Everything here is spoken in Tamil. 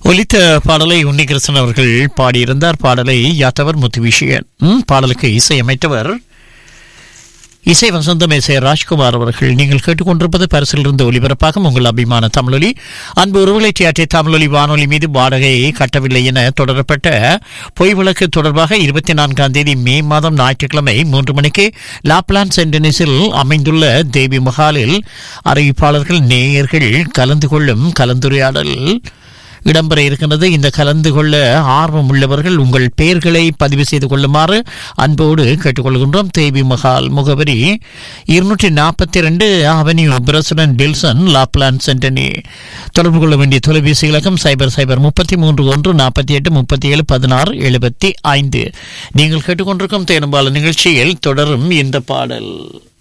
ஒலித்த பாடலை உன்னிகிருஷ்ணன் அவர்கள் பாடியிருந்தார் பாடலை யாத்தவர் முத்துவிஷயன் ம், பாடலுக்கு இசையமைத்தவர் இசை வசந்தம் எஸ் ஏ ராஜ்குமார் அவர்கள் நீங்கள் கேட்டுக்கொண்டிருப்பது பரிசிலிருந்து ஒலிபரப்பாகும் உங்கள் அபிமான தமிழொலி அன்பு உறவுகளை டிஆர்டி தமிழொலி வானொலி மீது வாடகையை கட்டவில்லை என தொடரப்பட்ட பொய் வழக்கு தொடர்பாக இருபத்தி நான்காம் தேதி மே மாதம் ஞாயிற்றுக்கிழமை மூன்று மணிக்கு லாப்லான் சென்டனிஸில் அமைந்துள்ள தேவி மஹாலில் அறிவிப்பாளர்கள் நேயர்கள் கலந்து கொள்ளும் கலந்துரையாடல் இடம்பெற இருக்கின்றது இந்த கலந்து கொள்ள ஆர்வம் உள்ளவர்கள் உங்கள் பெயர்களை பதிவு செய்து கொள்ளுமாறு அன்போடு கேட்டுக்கொள்கின்றோம் தேவி மஹால் முகவரி இருநூற்றி நாற்பத்தி ரெண்டு அவென்யூ பிரசிடன்ட் பில்சன் லாப்லான் சென்டனி தொடர்பு கொள்ள வேண்டிய தொலைபேசி இலக்கம் சைபர் சைபர் முப்பத்தி மூன்று ஒன்று நாற்பத்தி எட்டு முப்பத்தி ஏழு பதினாறு எழுபத்தி ஐந்து நீங்கள் கேட்டுக்கொண்டிருக்கும் தேனும்பால நிகழ்ச்சியில் தொடரும் இந்த பாடல்